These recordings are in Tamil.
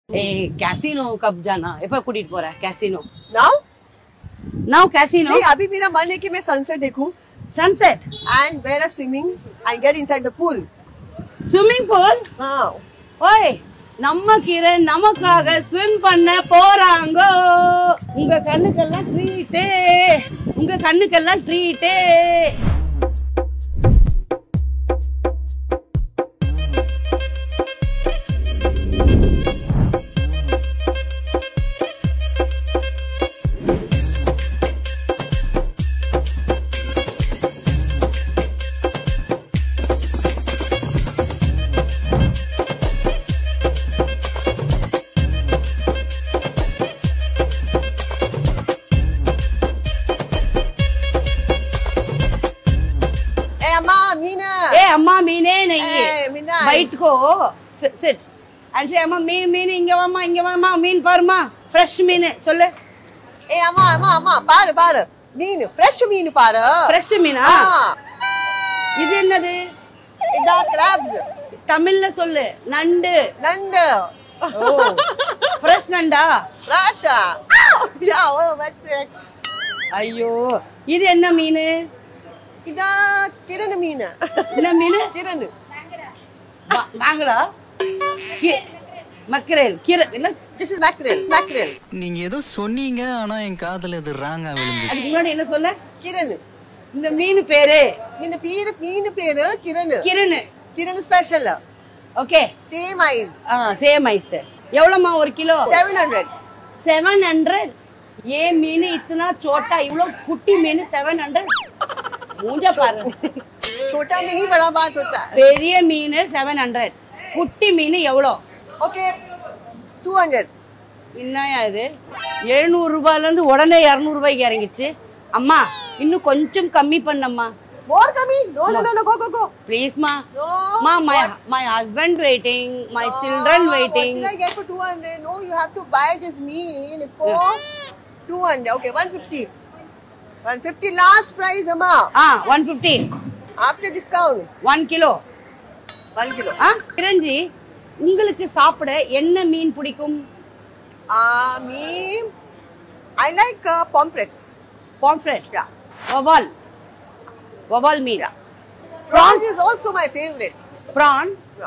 ஏய் கேசினோ கப் ஜானா எப்ப கூட்டிட்டு போற கேசினோ Now? நவ் கேசினோ नहीं अभी मेरा मन है कि मैं सनसेट देखूं sunset and wear a swimming and get inside the pool. Swimming pool हाँ ஓய் நம்ம கிரண் நமக்காக ஸ்விம் பண்ண போறாங்க உங்க கண்ணுக்கெல்லாம் ட்ரீட்டே உங்க கண்ணுக்கெல்லாம் ட்ரீட்டே ए अम्मा मीना ஏ அம்மா மீனே நெய் ए मीना பைட் கோ சிட் அண்ட் சே அம்மா மீன் மீன் இங்க வாமா இங்க வாமா மீன் பாருமா ஃப்ரெஷ் மீன் சொல்லு ए अम्मा अम्मा अम्मा பாரு பாரு மீன் ஃப்ரெஷ் மீன் பாரு ஃப்ரெஷ் மீனா ஆ இது என்னது இதா கிராப்ஸ் தமிழ்ல சொல்லு நண்டு நண்டு ஃப்ரெஷ் நண்டா ராஷா யா ஓ வெட் ஃப்ரெஷ் ஐயோ இது என்ன மீன் இதா கிரண் மீன் என்ன மீன் கிரண் வாங்கடா மக்கரேல் கீரை என்ன திஸ் இஸ் மேக்ரேல் மேக்ரேல் நீங்க ஏதோ சொன்னீங்க ஆனா என் காதுல இது ராங்கா விழுந்து அதுக்கு முன்னாடி என்ன சொல்ல கிரண் இந்த மீன் பேரு இந்த பேரு மீன் பேரு கிரண் கிரண் கிரண் ஸ்பெஷல் ஓகே சேம் ஐஸ் ஆ சேம் ஐஸ் எவ்வளோமா ஒரு kilo seven hundred seven hundred ஏ மீன் இத்தனா சோட்டா இவ்வளோ குட்டி மீன் செவன் ஹண்ட்ரட் மூஞ்ச பாரு छोटा नहीं बड़ा बात होता है பெரிய மீன் செவன் ஹண்ட்ரட் குட்டி மீன் எவ்வளோ ओके टू हंड्रेड என்னயா இது எழுநூறு ரூபாயில இருந்து உடனே இருநூறு ரூபாய்க்கு இறங்கிச்சு அம்மா இன்னும் கொஞ்சம் கம்மி பண்ணம்மா मोर कमी no no no no go go go ப்ளீஸ்மா नो மா my my husband waiting my children waiting What did I get for 200? No, you have to buy this mean for 200. Okay, 150. 150 last price, Amma. ஆ one fifty After discount. One kilo 1 kilo. ஆ கிரஞ்சி உங்களுக்கு சாப்பிட என்ன மீன் பிடிக்கும் Uh, me, I like uh, pomfret. Pomfret Yeah. வவால் வவால் மீன் Prawns is also my favorite. Prawn Yeah.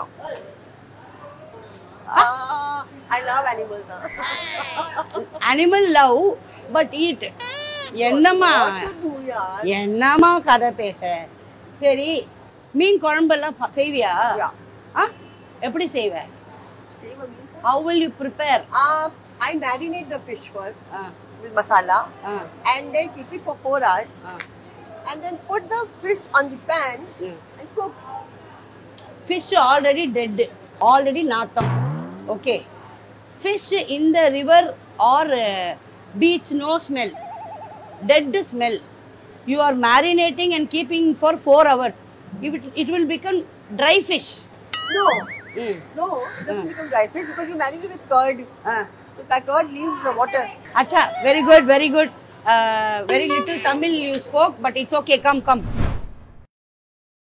Uh, I love animals. huh? Animal love but eat என்னம்மா What to do, yeah? என்னம்மா கதை பேச சரி மீன் குழம்பெல்லாம் ப- செய்வியா Yeah. ஆ எப்படி செய்வ Save a meal. How will you prepare Uh, I marinate the fish first with masala and then keep it for 4 hours and then put the fish on the pan and cook. Fish already dead already நாத்தம் ஓகே ஃபிஷ் இந்த river or beach no smell dead smell you are marinating and keeping for four hours it it will become dry fish No, no, it doesn't become dry fish because you marinate with curd. So that curd leaves the water. அச்சா very good very good very little Tamil you spoke but it's okay come come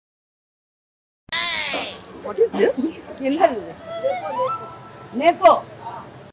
What is this? என்னது நேப்போ